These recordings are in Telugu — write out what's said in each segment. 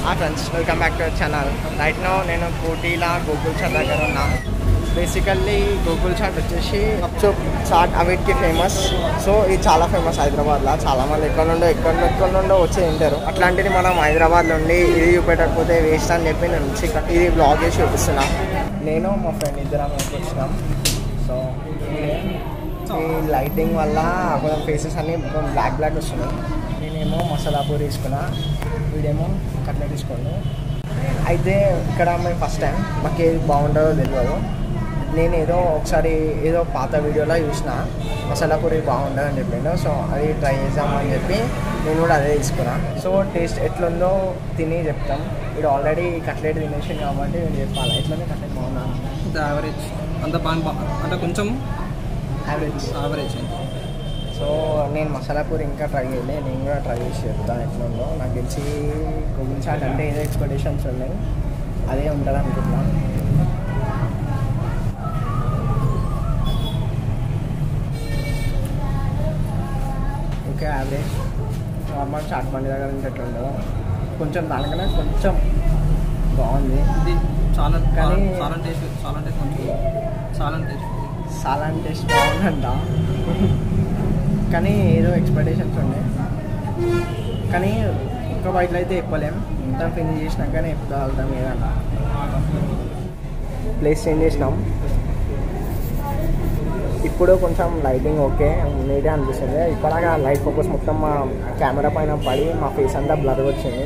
ఆ friends welcome back to our channel right no నేను కోటీలా గూగుల్ చాట్ దగ్గర ఉన్నా బేసికల్లీ గూగుల్ చాట్ వచ్చేసి అప్చో చాట్ అవిటికి ఫేమస్ సో ఇది చాలా ఫేమస్ హైదరాబాద్లో చాలా మంది ఎక్కడ నుండో ఎక్కడ ఎక్కడ నుండో వచ్చి తింటారు అట్లాంటిది మనం హైదరాబాద్ నుండి ఇది చూపెట్టకపోతే వేస్ట్ అని చెప్పి నేను వచ్చి ఇక్కడ ఇది బ్లాగ్ చేసి చూపిస్తున్నా నేను మా ఫ్రెండ్ ఇద్దరం వచ్చినాం సో ఈ లైటింగ్ వల్ల కొంచెం ఫేసెస్ అన్ని కొంచెం బ్లాక్ బ్లాక్ వస్తున్నాయి నేనేమో మసాలా పూరి తీసుకున్నా వీడేమో కట్లెట్ తీసుకోండి అయితే ఇక్కడ మేము ఫస్ట్ టైం మాకు ఏది బాగుంటుందో తెలియదు నేను ఏదో ఒకసారి ఏదో పాత వీడియోలో చూసిన మసాలా పూరి బాగుంటుంది అని చెప్పిండు సో అది ట్రై చేద్దామని చెప్పి నేను కూడా అదే తీసుకున్నా సో టేస్ట్ ఎట్లుందో తిని చెప్తాం ఇది ఆల్రెడీ కట్లెట్ తినేసింది కాబట్టి నేను చెప్పాలి ఎట్లుంది కట్లెట్ బాగున్నా అంత యావరేజ్ అంత బాగా బా- అంటే కొంచెం యావరేజ్ యావరేజ్ సో నేను మసాలా పూరి ఇంకా ట్రై చేయలే నేను కూడా ట్రై చేసి చెప్తాను ఎట్లుందో నాకు తెలిసి గూగుల్ చాట్ అంటే ఏదో ఎక్స్పెక్టేషన్స్ ఉన్నాయి అదే ఉంటుంది అనుకుంటున్నా ఓకే యావరేజ్ నార్మల్ చాట్ బండి దగ్గర నుంచి ఎట్లుంటుందో కొంచెం దానికన్నా కొంచెం బాగుంది ఇది చాలా కానీ- చాలా టేస్ట్ చాలా టేస్ట్ మంచిది చాలా టేస్ట్ సాలాన్ టేస్ట్ బాగుందంట కానీ ఏదో ఎక్స్పెక్టేషన్స్ ఉండే కానీ ఒక బయటలో అయితే చెప్పలేం మొత్తం ఫినిష్ చేసినాకనే చెప్తాం ఏదన్నా ప్లేస్ చేంజ్ చేసినాం ఇప్పుడు కొంచెం లైటింగ్ ఓకే నీట్గా అనిపిస్తుంది ఇప్పటిగా లైట్ ఫోకస్ మొత్తం మా కెమెరా పైన పడి మా ఫేస్ అంతా బ్లర్ వచ్చింది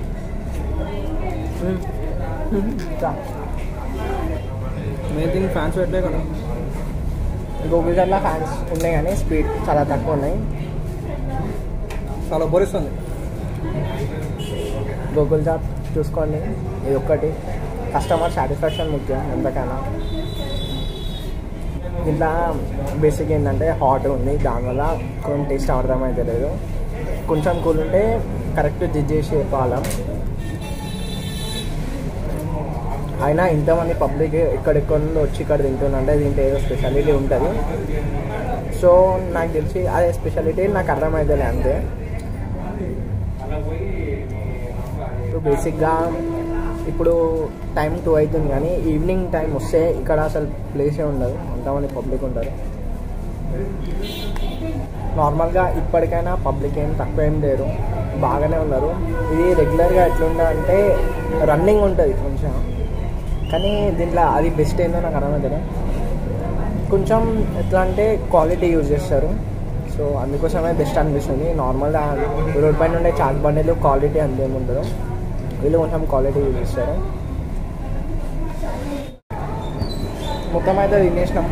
ఇంకా మెయిన్ థింగ్ ఫ్యాన్స్ పెట్టలే కదా గూగుల్ చాట్లో ఫ్యాన్స్ ఉన్నాయి కానీ స్పీడ్ చాలా తక్కువ ఉన్నాయి చాలా బోరిస్తుంది గూగుల్ చాట్ చూసుకోండి ఇది ఒక్కటి కస్టమర్ సాటిస్ఫాక్షన్ ముఖ్యం ఎంతకైనా ఇంత బేసిక్ ఏంటంటే హాట్ ఉంది దానివల్ల కొంచెం టేస్ట్ అర్థమైతే లేదు కొంచెం కూల్ ఉంటే కరెక్ట్ జిజ్ చేసి చెప్పాలం అయినా ఇంతమంది పబ్లిక్ ఎక్కడెక్కడ నుండి వచ్చి ఇక్కడ తింటుందంటే దీంట్లో ఏదో స్పెషాలిటీ ఉంటుంది సో నాకు తెలిసి అదే స్పెషాలిటీ నాకు అర్థమైతే అంతే సో బేసిక్గా ఇప్పుడు టైం టూ అవుతుంది కానీ ఈవినింగ్ టైం వస్తే ఇక్కడ అసలు ప్లేసే ఉండదు అంతమంది పబ్లిక్ ఉంటారు నార్మల్గా ఇప్పటికైనా పబ్లిక్ ఏం తక్కువ ఏం లేరు బాగానే ఉన్నారు ఇది రెగ్యులర్గా ఎట్లుంటుంది అంటే రన్నింగ్ ఉంటుంది కొంచెం కానీ దీంట్లో అది బెస్ట్ ఏందో నాకు అర్థమవుతుంది కొంచెం ఎట్లా అంటే క్వాలిటీ యూజ్ చేస్తారు సో అందుకోసమే బెస్ట్ అనిపిస్తుంది నార్మల్గా రోడ్ పైన ఉండే చాట్ బండిలు క్వాలిటీ అంతేం ఉండదు వీళ్ళు కొంచెం క్వాలిటీ యూజ్ చేస్తారు మొత్తం అయితే తినేసినాం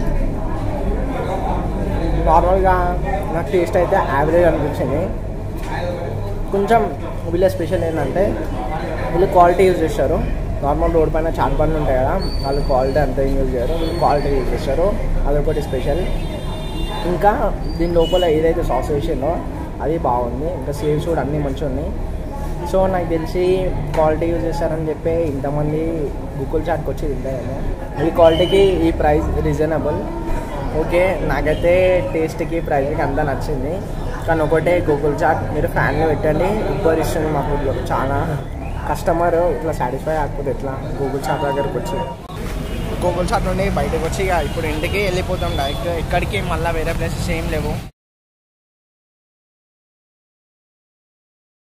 నార్మల్గా నాకు టేస్ట్ అయితే యావరేజ్ అనిపించింది కొంచెం వీళ్ళ స్పెషల్ ఏంటంటే వీళ్ళు క్వాలిటీ యూజ్ చేస్తారు నార్మల్ రోడ్ పైన చాట్ బండ్లు ఉంటాయి కదా వాళ్ళు క్వాలిటీ అంతా ఏం యూజ్ చేయరు వీళ్ళు క్వాలిటీ యూజ్ చేస్తారు అదొకటి స్పెషల్ ఇంకా దీని లోపల ఏదైతే సాస్ వేసిందో అది బాగుంది ఇంకా సేవ్స్ కూడా అన్నీ మంచిగా ఉన్నాయి సో నాకు తెలిసి క్వాలిటీ యూజ్ చేస్తారని చెప్పి ఇంతమంది గూగుల్ చాట్కి వచ్చి తింటారేమో ఈ క్వాలిటీకి ఈ ప్రైస్ రీజనబుల్ ఓకే నాకైతే టేస్ట్కి ప్రైస్కి అంతా నచ్చింది కానీ ఒకటే గూగుల్ చాట్ మీరు ఫ్యాన్లో పెట్టండి ఉబ్బర్ ఇస్తుంది మాకు చాలా కస్టమర్ ఇట్లా సాటిస్ఫై కాకపోతే ఎట్లా గూగుల్ చాట్ దగ్గరకు వచ్చి గూగుల్ చాట్ నుండి బయటకు వచ్చి ఇక ఇప్పుడు ఇంటికి వెళ్ళిపోతాం డైరెక్ట్ ఎక్కడికి మళ్ళీ వేరే ప్లేసెస్ ఏం లేవు